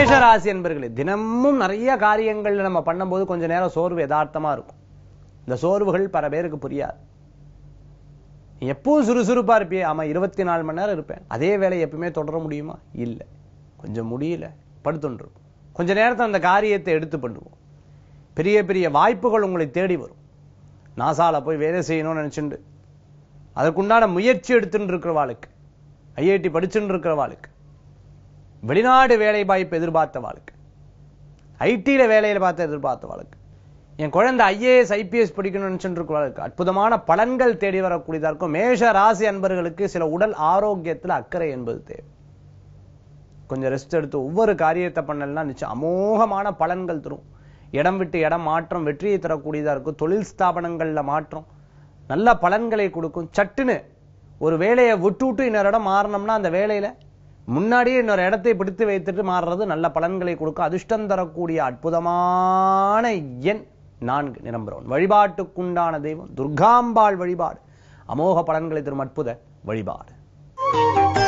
மேஷராசி என்பர்களே தினமும் நிறைய காரியங்கள் நம்ம பண்ணும்போது கொஞ்ச நேரம் சோர்வு யதார்த்தமா இருக்கும் இந்த சோர்வுகள் பல பேருக்கு புரியாது நீ எப்பவும் சுறுசுறுப்பா இருப்பியே ஆமா இருபத்தி நாலு மணி நேரம் இருப்பேன் அதே வேலையை எப்பவுமே தொடர முடியுமா இல்ல கொஞ்சம் முடியல படுத்துட்டு கொஞ்ச நேரத்தை அந்த காரியத்தை எடுத்து பண்ணுவோம் பெரிய பெரிய வாய்ப்புகள் உங்களை தேடி வரும் நாசால போய் வேலை செய்யணும்னு நினைச்சுண்டு அதற்குண்டான முயற்சி எடுத்துட்டு இருக்கிறவாளுக்கு ஐஐடி படிச்சுட்டு இருக்கிறவாளுக்கு வெளிநாடு வேலை வாய்ப்பு எதிர்பார்த்த வாழ்க்கை ஐடியில வேலையில பார்த்து எதிர்பார்த்த வாழ்க்கை என் குழந்தை ஐஏஎஸ் ஐபிஎஸ் படிக்கணும்னு நினைச்சுட்டு இருக்கிறவர்களுக்கு அற்புதமான பலன்கள் தேடி வரக்கூடியதா இருக்கும் மேஷ ராசி அன்பர்களுக்கு சில உடல் ஆரோக்கியத்துல அக்கறை என்பது தேவை கொஞ்சம் ரெஸ்ட் எடுத்து ஒவ்வொரு காரியத்தை பண்ணலாம் நிச்சயம் அமோகமான பலன்கள் தரும் இடம் விட்டு இடம் மாற்றம் வெற்றியை தரக்கூடியதா இருக்கும் தொழில் ஸ்தாபனங்கள்ல மாற்றம் நல்ல பலன்களை கொடுக்கும் சட்டுன்னு ஒரு வேலையை விட்டு விட்டு இன்னொரு இடம் மாறணும்னா அந்த வேலையில முன்னாடியே இன்னொரு இடத்தை பிடித்து வைத்துட்டு மாறுறது நல்ல பலன்களை கொடுக்கும் அதிர்ஷ்டம் தரக்கூடிய அற்புதமான எண் நான்கு நிரம்புறவன் வழிபாட்டுக்குண்டான தெய்வம் துர்காம்பாள் வழிபாடு அமோக பலன்களை தரும் அற்புத வழிபாடு